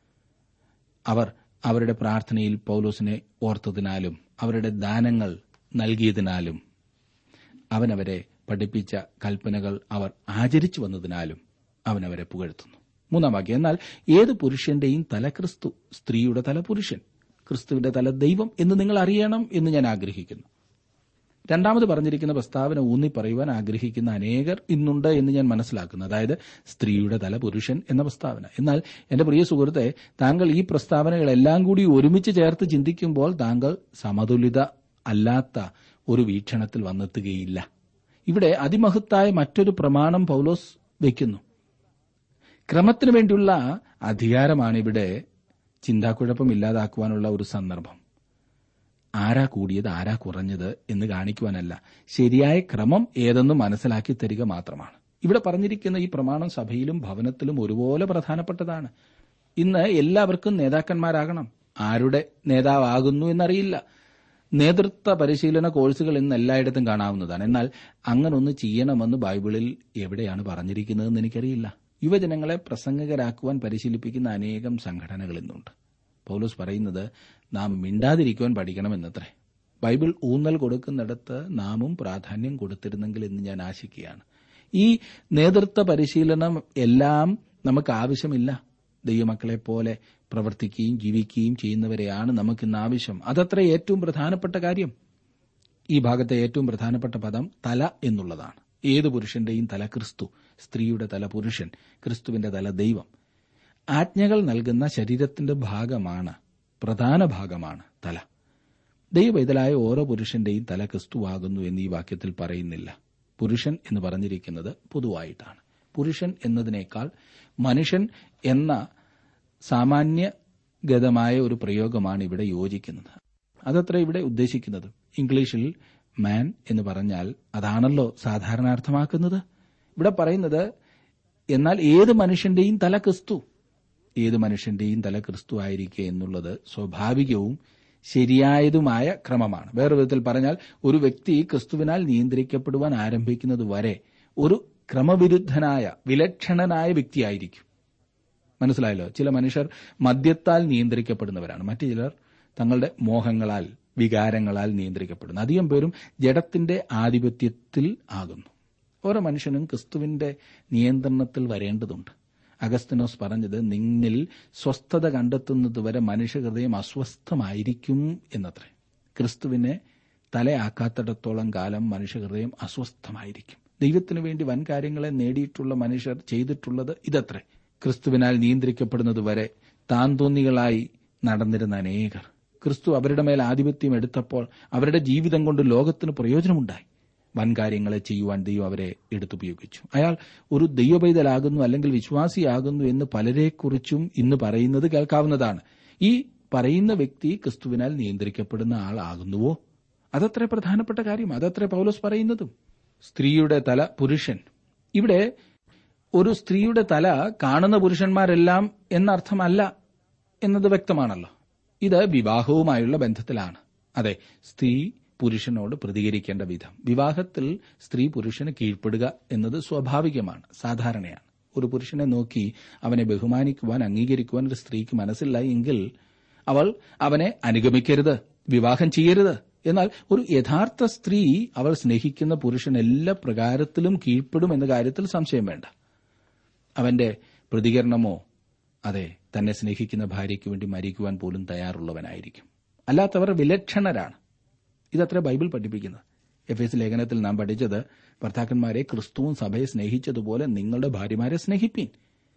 അവർ അവരുടെ പ്രാർത്ഥനയിൽ പൗലോസിനെ ഓർത്തതിനാലും അവരുടെ ദാനങ്ങൾ നൽകിയതിനാലും അവനവരെ പഠിപ്പിച്ച കൽപ്പനകൾ അവർ ആചരിച്ചു വന്നതിനാലും അവനവരെ പുകഴ്ത്തുന്നു മൂന്നാം വാക്യം എന്നാൽ ഏത് പുരുഷന്റെയും തല ക്രിസ്തു സ്ത്രീയുടെ തല പുരുഷൻ ക്രിസ്തുവിന്റെ തല ദൈവം എന്ന് നിങ്ങൾ അറിയണം എന്ന് ഞാൻ ആഗ്രഹിക്കുന്നു രണ്ടാമത് പറഞ്ഞിരിക്കുന്ന പ്രസ്താവന ഊന്നി പറയുവാൻ ആഗ്രഹിക്കുന്ന അനേകർ ഇന്നുണ്ട് എന്ന് ഞാൻ മനസ്സിലാക്കുന്നു അതായത് സ്ത്രീയുടെ തല പുരുഷൻ എന്ന പ്രസ്താവന എന്നാൽ എന്റെ പ്രിയ സുഹൃത്തെ താങ്കൾ ഈ പ്രസ്താവനകളെല്ലാം കൂടി ഒരുമിച്ച് ചേർത്ത് ചിന്തിക്കുമ്പോൾ താങ്കൾ സമതുലിത അല്ലാത്ത ഒരു വീക്ഷണത്തിൽ വന്നെത്തുകയില്ല ഇവിടെ അതിമഹത്തായ മറ്റൊരു പ്രമാണം പൗലോസ് വയ്ക്കുന്നു ക്രമത്തിനു വേണ്ടിയുള്ള അധികാരമാണ് ഇവിടെ ചിന്താക്കുഴപ്പം ഇല്ലാതാക്കുവാനുള്ള ഒരു സന്ദർഭം ആരാ കൂടിയത് ആരാ കുറഞ്ഞത് എന്ന് കാണിക്കുവാനല്ല ശരിയായ ക്രമം ഏതെന്ന് മനസ്സിലാക്കി തരിക മാത്രമാണ് ഇവിടെ പറഞ്ഞിരിക്കുന്ന ഈ പ്രമാണം സഭയിലും ഭവനത്തിലും ഒരുപോലെ പ്രധാനപ്പെട്ടതാണ് ഇന്ന് എല്ലാവർക്കും നേതാക്കന്മാരാകണം ആരുടെ നേതാവാകുന്നു എന്നറിയില്ല നേതൃത്വ പരിശീലന കോഴ്സുകൾ ഇന്ന് എല്ലായിടത്തും കാണാവുന്നതാണ് എന്നാൽ അങ്ങനൊന്ന് ചെയ്യണമെന്ന് ബൈബിളിൽ എവിടെയാണ് പറഞ്ഞിരിക്കുന്നതെന്ന് എനിക്കറിയില്ല യുവജനങ്ങളെ പ്രസംഗകരാക്കുവാൻ പരിശീലിപ്പിക്കുന്ന അനേകം സംഘടനകൾ ഇന്നുണ്ട് പൗലോസ് പറയുന്നത് നാം മിണ്ടാതിരിക്കുവാൻ പഠിക്കണമെന്നത്രേ ബൈബിൾ ഊന്നൽ കൊടുക്കുന്നിടത്ത് നാമും പ്രാധാന്യം കൊടുത്തിരുന്നെങ്കിൽ എന്ന് ഞാൻ ആശിക്കുകയാണ് ഈ നേതൃത്വ പരിശീലനം എല്ലാം നമുക്ക് ആവശ്യമില്ല ദൈവമക്കളെ പോലെ പ്രവർത്തിക്കുകയും ജീവിക്കുകയും ചെയ്യുന്നവരെയാണ് നമുക്കിന്ന് ആവശ്യം അതത്ര ഏറ്റവും പ്രധാനപ്പെട്ട കാര്യം ഈ ഭാഗത്തെ ഏറ്റവും പ്രധാനപ്പെട്ട പദം തല എന്നുള്ളതാണ് ഏത് പുരുഷന്റെയും തല ക്രിസ്തു സ്ത്രീയുടെ തല പുരുഷൻ ക്രിസ്തുവിന്റെ തല ദൈവം ആജ്ഞകൾ നൽകുന്ന ശരീരത്തിന്റെ ഭാഗമാണ് പ്രധാന ഭാഗമാണ് തല ദൈവവേദലായ ഓരോ പുരുഷന്റെയും തല ക്രിസ്തുവാകുന്നു എന്ന് ഈ വാക്യത്തിൽ പറയുന്നില്ല പുരുഷൻ എന്ന് പറഞ്ഞിരിക്കുന്നത് പൊതുവായിട്ടാണ് പുരുഷൻ എന്നതിനേക്കാൾ മനുഷ്യൻ എന്ന സാമാന്യഗതമായ ഒരു പ്രയോഗമാണ് ഇവിടെ യോജിക്കുന്നത് അതത്ര ഇവിടെ ഉദ്ദേശിക്കുന്നത് ഇംഗ്ലീഷിൽ മാൻ എന്ന് പറഞ്ഞാൽ അതാണല്ലോ സാധാരണ അർത്ഥമാക്കുന്നത് ഇവിടെ പറയുന്നത് എന്നാൽ ഏത് മനുഷ്യന്റെയും തല ക്രിസ്തു ഏത് മനുഷ്യന്റെയും തല ക്രിസ്തു ആയിരിക്കുക എന്നുള്ളത് സ്വാഭാവികവും ശരിയായതുമായ ക്രമമാണ് വേറെ വിധത്തിൽ പറഞ്ഞാൽ ഒരു വ്യക്തി ക്രിസ്തുവിനാൽ നിയന്ത്രിക്കപ്പെടുവാൻ ആരംഭിക്കുന്നത് വരെ ഒരു ക്രമവിരുദ്ധനായ വിലക്ഷണനായ വ്യക്തിയായിരിക്കും മനസ്സിലായല്ലോ ചില മനുഷ്യർ മദ്യത്താൽ നിയന്ത്രിക്കപ്പെടുന്നവരാണ് മറ്റു ചിലർ തങ്ങളുടെ മോഹങ്ങളാൽ വികാരങ്ങളാൽ നിയന്ത്രിക്കപ്പെടുന്നു അധികം പേരും ജഡത്തിന്റെ ആധിപത്യത്തിൽ ആകുന്നു ഓരോ മനുഷ്യനും ക്രിസ്തുവിന്റെ നിയന്ത്രണത്തിൽ വരേണ്ടതുണ്ട് അഗസ്തനോസ് പറഞ്ഞത് നിന്നിൽ സ്വസ്ഥത കണ്ടെത്തുന്നതുവരെ മനുഷ്യഹൃദയം അസ്വസ്ഥമായിരിക്കും എന്നത്രേ ക്രിസ്തുവിനെ തലയാക്കാത്തിടത്തോളം കാലം മനുഷ്യഹൃദയം അസ്വസ്ഥമായിരിക്കും ദൈവത്തിനു വേണ്ടി വൻ കാര്യങ്ങളെ നേടിയിട്ടുള്ള മനുഷ്യർ ചെയ്തിട്ടുള്ളത് ഇതത്രേ ക്രിസ്തുവിനാൽ നിയന്ത്രിക്കപ്പെടുന്നതുവരെ താൻ തോന്നികളായി നടന്നിരുന്ന അനേകർ ക്രിസ്തു അവരുടെ മേൽ ആധിപത്യം എടുത്തപ്പോൾ അവരുടെ ജീവിതം കൊണ്ട് ലോകത്തിന് പ്രയോജനമുണ്ടായി വൻ കാര്യങ്ങളെ ചെയ്യുവാൻ ദൈവം അവരെ എടുത്തുപയോഗിച്ചു അയാൾ ഒരു ദൈവപൈതലാകുന്നു അല്ലെങ്കിൽ വിശ്വാസിയാകുന്നു എന്ന് പലരെക്കുറിച്ചും ഇന്ന് പറയുന്നത് കേൾക്കാവുന്നതാണ് ഈ പറയുന്ന വ്യക്തി ക്രിസ്തുവിനാൽ നിയന്ത്രിക്കപ്പെടുന്ന ആളാകുന്നുവോ അതത്ര പ്രധാനപ്പെട്ട കാര്യം അതത്ര പൗലോസ് പറയുന്നതും സ്ത്രീയുടെ തല പുരുഷൻ ഇവിടെ ഒരു സ്ത്രീയുടെ തല കാണുന്ന പുരുഷന്മാരെല്ലാം എന്നർത്ഥമല്ല എന്നത് വ്യക്തമാണല്ലോ ഇത് വിവാഹവുമായുള്ള ബന്ധത്തിലാണ് അതെ സ്ത്രീ പുരുഷനോട് പ്രതികരിക്കേണ്ട വിധം വിവാഹത്തിൽ സ്ത്രീ പുരുഷന് കീഴ്പ്പെടുക എന്നത് സ്വാഭാവികമാണ് സാധാരണയാണ് ഒരു പുരുഷനെ നോക്കി അവനെ ബഹുമാനിക്കുവാൻ അംഗീകരിക്കുവാൻ ഒരു സ്ത്രീക്ക് മനസ്സില്ല എങ്കിൽ അവൾ അവനെ അനുഗമിക്കരുത് വിവാഹം ചെയ്യരുത് എന്നാൽ ഒരു യഥാർത്ഥ സ്ത്രീ അവൾ സ്നേഹിക്കുന്ന പുരുഷൻ എല്ലാ പ്രകാരത്തിലും കീഴ്പ്പെടും എന്ന കാര്യത്തിൽ സംശയം വേണ്ട അവന്റെ പ്രതികരണമോ അതെ തന്നെ സ്നേഹിക്കുന്ന ഭാര്യയ്ക്ക് വേണ്ടി മരിക്കുവാൻ പോലും തയ്യാറുള്ളവനായിരിക്കും അല്ലാത്തവർ വിലക്ഷണരാണ് ഇതത്ര ബൈബിൾ പഠിപ്പിക്കുന്നത് എഫ് എസ് ലേഖനത്തിൽ നാം പഠിച്ചത് ഭർത്താക്കന്മാരെ ക്രിസ്തുവും സഭയെ സ്നേഹിച്ചതുപോലെ നിങ്ങളുടെ ഭാര്യമാരെ സ്നേഹിപ്പീൻ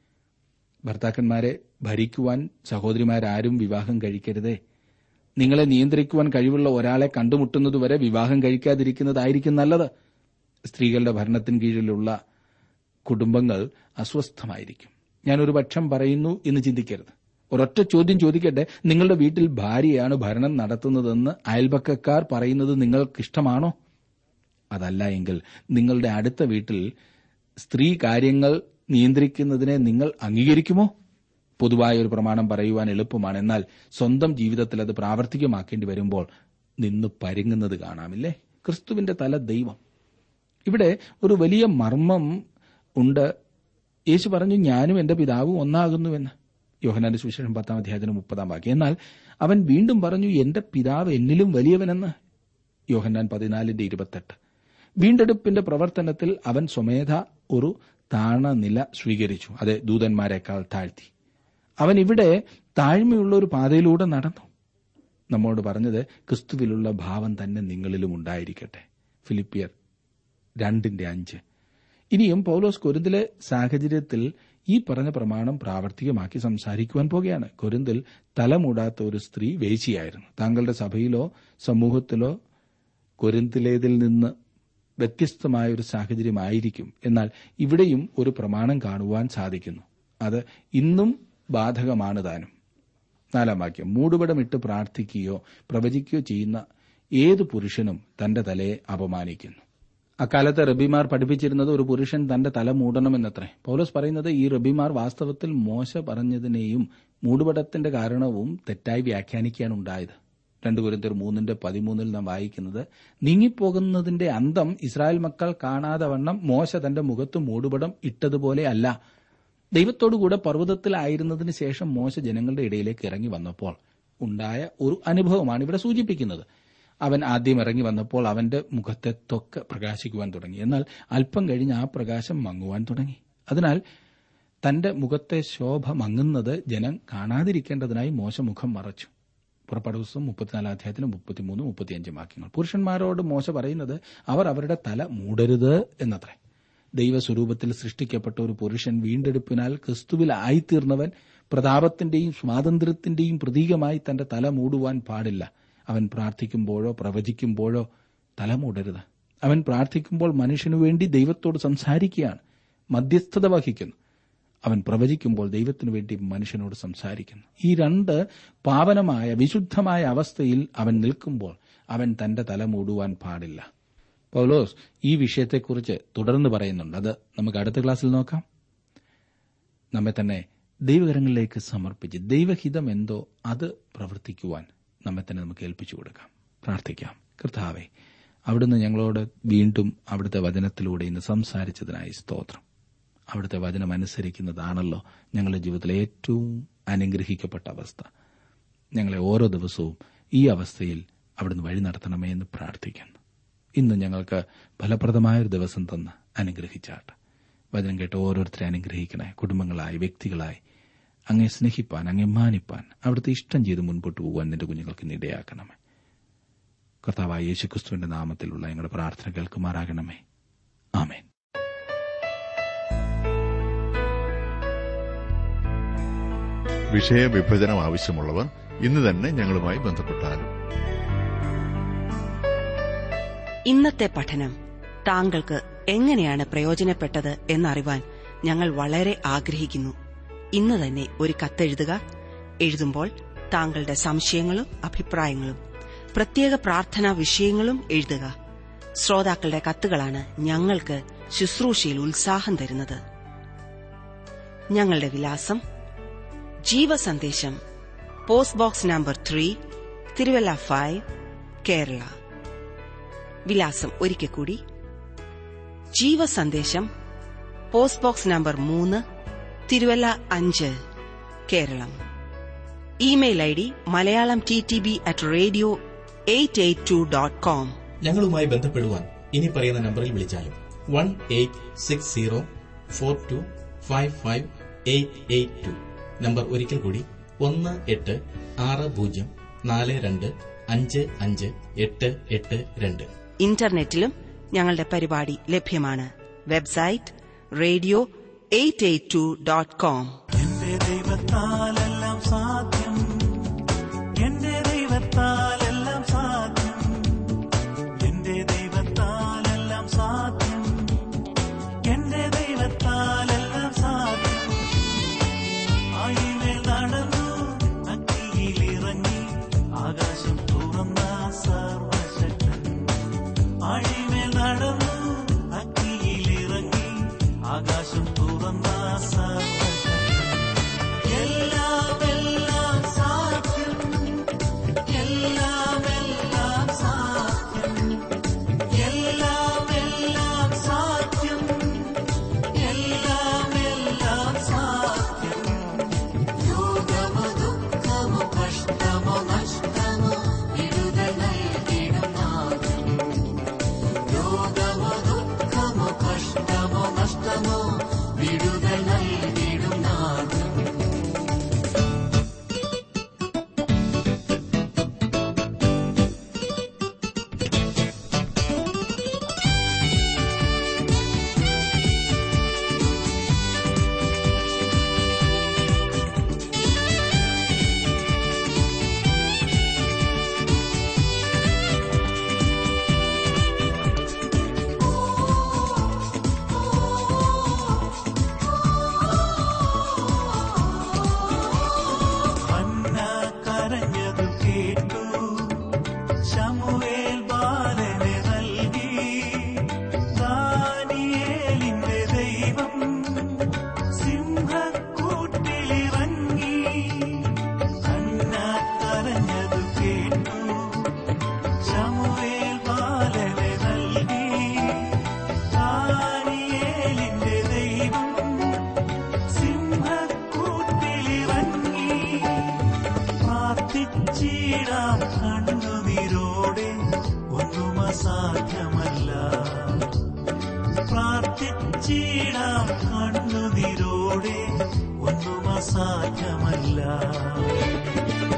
ഭർത്താക്കന്മാരെ ഭരിക്കുവാൻ സഹോദരിമാരാരും വിവാഹം കഴിക്കരുതേ നിങ്ങളെ നിയന്ത്രിക്കുവാൻ കഴിവുള്ള ഒരാളെ കണ്ടുമുട്ടുന്നതുവരെ വിവാഹം കഴിക്കാതിരിക്കുന്നതായിരിക്കും നല്ലത് സ്ത്രീകളുടെ ഭരണത്തിന് കീഴിലുള്ള കുടുംബങ്ങൾ അസ്വസ്ഥമായിരിക്കും ഞാൻ ഒരു പക്ഷം പറയുന്നു എന്ന് ചിന്തിക്കരുത് ഒരൊറ്റ ചോദ്യം ചോദിക്കട്ടെ നിങ്ങളുടെ വീട്ടിൽ ഭാര്യയാണ് ഭരണം നടത്തുന്നതെന്ന് അയൽപക്കക്കാർ പറയുന്നത് നിങ്ങൾക്കിഷ്ടമാണോ അതല്ല എങ്കിൽ നിങ്ങളുടെ അടുത്ത വീട്ടിൽ സ്ത്രീ കാര്യങ്ങൾ നിയന്ത്രിക്കുന്നതിനെ നിങ്ങൾ അംഗീകരിക്കുമോ പൊതുവായ ഒരു പ്രമാണം പറയുവാൻ എളുപ്പമാണ് എന്നാൽ സ്വന്തം ജീവിതത്തിൽ അത് പ്രാവർത്തികമാക്കേണ്ടി വരുമ്പോൾ നിന്ന് പരുങ്ങുന്നത് കാണാമില്ലേ ക്രിസ്തുവിന്റെ തല ദൈവം ഇവിടെ ഒരു വലിയ മർമ്മം ഉണ്ട് യേശു പറഞ്ഞു ഞാനും എന്റെ പിതാവും ഒന്നാകുന്നുവെന്ന് യോഹനാന്റെ സുവിശേഷം പത്താം അധ്യായത്തിന് മുപ്പതാം വാക്യം എന്നാൽ അവൻ വീണ്ടും പറഞ്ഞു എന്റെ പിതാവ് എന്നിലും വലിയവനെന്ന് യോഹന്നാൻ പതിനാലിന്റെ ഇരുപത്തെട്ട് വീണ്ടെടുപ്പിന്റെ പ്രവർത്തനത്തിൽ അവൻ സ്വമേധ ഒരു താണനില സ്വീകരിച്ചു അതെ ദൂതന്മാരെക്കാൾ താഴ്ത്തി അവൻ ഇവിടെ താഴ്മയുള്ള ഒരു പാതയിലൂടെ നടന്നു നമ്മോട് പറഞ്ഞത് ക്രിസ്തുവിലുള്ള ഭാവം തന്നെ നിങ്ങളിലും ഉണ്ടായിരിക്കട്ടെ ഫിലിപ്പിയർ രണ്ടിന്റെ അഞ്ച് ഇനിയും പൗലോസ് കൊരിന്തിലെ സാഹചര്യത്തിൽ ഈ പറഞ്ഞ പ്രമാണം പ്രാവർത്തികമാക്കി സംസാരിക്കുവാൻ പോകുകയാണ് കൊരിന്തിൽ തലമൂടാത്ത ഒരു സ്ത്രീ വേശിയായിരുന്നു താങ്കളുടെ സഭയിലോ സമൂഹത്തിലോ കൊരിന്തിലേതിൽ നിന്ന് വ്യത്യസ്തമായ ഒരു സാഹചര്യമായിരിക്കും എന്നാൽ ഇവിടെയും ഒരു പ്രമാണം കാണുവാൻ സാധിക്കുന്നു അത് ഇന്നും ബാധകമാണ് താനും നാലാം വാക്യം മൂടുപടമിട്ട് പ്രാർത്ഥിക്കുകയോ പ്രവചിക്കുകയോ ചെയ്യുന്ന ഏതു പുരുഷനും തന്റെ തലയെ അപമാനിക്കുന്നു അക്കാലത്ത് റബിമാർ പഠിപ്പിച്ചിരുന്നത് ഒരു പുരുഷൻ തന്റെ തല മൂടണമെന്നത്രേ പൗലോസ് പറയുന്നത് ഈ റബിമാർ വാസ്തവത്തിൽ മോശ പറഞ്ഞതിനെയും മൂടുപടത്തിന്റെ കാരണവും തെറ്റായി വ്യാഖ്യാനിക്കുകയാണ് ഉണ്ടായത് രണ്ടു കുരുത്തർ മൂന്നിന്റെ പതിമൂന്നിൽ നാം വായിക്കുന്നത് നീങ്ങിപ്പോകുന്നതിന്റെ അന്തം ഇസ്രായേൽ മക്കൾ കാണാതെ വണ്ണം മോശ തന്റെ മുഖത്ത് മൂടുപടം ഇട്ടതുപോലെ അല്ല ദൈവത്തോടുകൂടെ പർവ്വതത്തിലായിരുന്നതിന് ശേഷം മോശ ജനങ്ങളുടെ ഇടയിലേക്ക് ഇറങ്ങി വന്നപ്പോൾ ഉണ്ടായ ഒരു അനുഭവമാണ് ഇവിടെ സൂചിപ്പിക്കുന്നത് അവൻ ആദ്യം ഇറങ്ങി വന്നപ്പോൾ അവന്റെ മുഖത്തെ ത്വക്ക് പ്രകാശിക്കുവാൻ തുടങ്ങി എന്നാൽ അല്പം കഴിഞ്ഞ് ആ പ്രകാശം മങ്ങുവാൻ തുടങ്ങി അതിനാൽ തന്റെ മുഖത്തെ ശോഭ മങ്ങുന്നത് ജനം കാണാതിരിക്കേണ്ടതിനായി മോശ മുഖം മറച്ചു പുറപ്പാട് ദിവസം മുപ്പത്തിനാലാം അധ്യായത്തിന് മുപ്പത്തിമൂന്ന് മുപ്പത്തിയഞ്ചും വാക്യങ്ങൾ പുരുഷന്മാരോട് മോശ പറയുന്നത് അവർ അവരുടെ തല മൂടരുത് എന്നത്രേ ദൈവസ്വരൂപത്തിൽ സൃഷ്ടിക്കപ്പെട്ട ഒരു പുരുഷൻ വീണ്ടെടുപ്പിനാൽ ക്രിസ്തുവിൽ ആയിത്തീർന്നവൻ പ്രതാപത്തിന്റെയും സ്വാതന്ത്ര്യത്തിന്റെയും പ്രതീകമായി തന്റെ തല മൂടുവാൻ പാടില്ല അവൻ പ്രാർത്ഥിക്കുമ്പോഴോ പ്രവചിക്കുമ്പോഴോ തല മൂടരുത് അവൻ പ്രാർത്ഥിക്കുമ്പോൾ മനുഷ്യനു വേണ്ടി ദൈവത്തോട് സംസാരിക്കുകയാണ് മധ്യസ്ഥത വഹിക്കുന്നു അവൻ പ്രവചിക്കുമ്പോൾ ദൈവത്തിനു വേണ്ടി മനുഷ്യനോട് സംസാരിക്കുന്നു ഈ രണ്ട് പാവനമായ വിശുദ്ധമായ അവസ്ഥയിൽ അവൻ നിൽക്കുമ്പോൾ അവൻ തന്റെ തല മൂടുവാൻ പാടില്ല പൗലോസ് ഈ വിഷയത്തെക്കുറിച്ച് തുടർന്ന് പറയുന്നുണ്ട് അത് നമുക്ക് അടുത്ത ക്ലാസ്സിൽ നോക്കാം നമ്മെ തന്നെ ദൈവകരങ്ങളിലേക്ക് സമർപ്പിച്ച് ദൈവഹിതം എന്തോ അത് പ്രവർത്തിക്കുവാൻ നമ്മെ തന്നെ നമുക്ക് ഏൽപ്പിച്ചു കൊടുക്കാം പ്രാർത്ഥിക്കാം കർത്താവെ അവിടുന്ന് ഞങ്ങളോട് വീണ്ടും അവിടുത്തെ വചനത്തിലൂടെ ഇന്ന് സംസാരിച്ചതിനായി സ്തോത്രം അവിടുത്തെ വചനം അനുസരിക്കുന്നതാണല്ലോ ഞങ്ങളുടെ ജീവിതത്തിലെ ഏറ്റവും അനുഗ്രഹിക്കപ്പെട്ട അവസ്ഥ ഞങ്ങളെ ഓരോ ദിവസവും ഈ അവസ്ഥയിൽ അവിടുന്ന് വഴി നടത്തണമേ എന്ന് പ്രാർത്ഥിക്കുന്നു ഇന്ന് ഞങ്ങൾക്ക് ഫലപ്രദമായ ഒരു ദിവസം തന്ന് അനുഗ്രഹിച്ചാട്ട് വചനം കേട്ട് ഓരോരുത്തരെ അനുഗ്രഹിക്കണേ കുടുംബങ്ങളായി വ്യക്തികളായി അങ്ങേ സ്നേഹിപ്പാൻ അങ്ങേ മാനിപ്പാൻ അവിടുത്തെ ഇഷ്ടം ചെയ്ത് മുൻപോട്ട് പോകുവാൻ നിന്റെ കുഞ്ഞുങ്ങൾക്ക് ഇന്ന് ഇടയാക്കണമേ കർത്താവായ യേശുക്രിസ്തുവിന്റെ നാമത്തിലുള്ള ഞങ്ങളുടെ പ്രാർത്ഥന കേൾക്കുമാറാകണമേ ആമേൻ
വിഷയവിഭജനം ആവശ്യമുള്ളവർ ഇന്ന് തന്നെ ഞങ്ങളുമായി ബന്ധപ്പെട്ടാലും
ഇന്നത്തെ പഠനം താങ്കൾക്ക് എങ്ങനെയാണ് പ്രയോജനപ്പെട്ടത് എന്നറിവാൻ ഞങ്ങൾ വളരെ ആഗ്രഹിക്കുന്നു ഇന്ന് തന്നെ ഒരു കത്തെഴുതുക എഴുതുമ്പോൾ താങ്കളുടെ സംശയങ്ങളും അഭിപ്രായങ്ങളും പ്രത്യേക പ്രാർത്ഥനാ വിഷയങ്ങളും എഴുതുക ശ്രോതാക്കളുടെ കത്തുകളാണ് ഞങ്ങൾക്ക് ശുശ്രൂഷയിൽ ഉത്സാഹം തരുന്നത് ഞങ്ങളുടെ വിലാസം Jeevasandesham post box number three Thiruvalla five Kerala വിലാസം ഒരിക്കൽ കൂടി ജീവസന്ദേശം പോസ്റ്റ് ബോക്സ് നമ്പർ മൂന്ന് തിരുവല്ല അഞ്ച് Keralam email I D Malayalam T T B at radio eight eight two dot com
ഞങ്ങളുമായി ബന്ധപ്പെടുവാൻ ഇനി പറയുന്ന നമ്പറിൽ വിളിച്ചാലും one eight six zero four two five five eight eight two number ഒരിക്കൽ കൂടി ഒന്ന് എട്ട് ആറ് പൂജ്യം നാല് രണ്ട് അഞ്ച് അഞ്ച് എട്ട് എട്ട് രണ്ട്
ഇന്റർനെറ്റിലും ഞങ്ങളുടെ പരിപാടി ലഭ്യമാണ് website radio eight eight two dot com
എന്റെ ദൈവത്താലെല്ലാം സാധ്യം എന്റെ ദൈവത്താലെല്ലാം സാധ്യം എന്റെ ദൈവത്താലെല്ലാം സാധ്യം എന്റെ ദൈവത്താലെല്ലാം സാധ്യം ആഴിമേൽ നടന്നു അഗ്നിയിലിറങ്ങി ആകാശം തുറന്ന സർവശക്തൻ ആഴിമേൽ നടന്നു അഗ്നിയിലിറങ്ങി ആകാശം തുറന്ന സർവശക്തൻ എല്ലാം എല്ലാം സാധ്യം എല്ലാം എല്ലാം സാധ്യം എല്ലാം എല്ലാം സാധ്യം എല്ലാം എല്ലാം സാധ്യം യോഗമോ ദുഃഖമോ കഷ്ടമോ നഷ്ടമോ വിടുതൽ നൽകിടും നാഥൻ യോഗമോ ദുഃഖമോ കഷ്ടമോ നഷ്ടമോ വിടുതൽ നൽകിടും നാഥൻ ഹന്ന കരഞ്ഞതു കേട്ടു ശമുവേൽ ബാലനെ നൽകി ദാനിയേലിന്റെ ദൈവം സിംഹക്കൂട്ടിലിറങ്ങി ഹന്ന കരഞ്ഞതു കേട്ടു ശമുവേൽ ബാലനെ നൽകി ദാനിയേലിന്റെ ദൈവം സിംഹക്കൂട്ടിലിറങ്ങി പ്രാർത്ഥിച്ചിടാം കണ്ണുനീരോടെ ഒന്നും അസാധ്യമല്ല പ്രാർത്ഥിച്ചിടാം കണ്ണുനീരോടെ ഒന്നും അസാധ്യമല്ല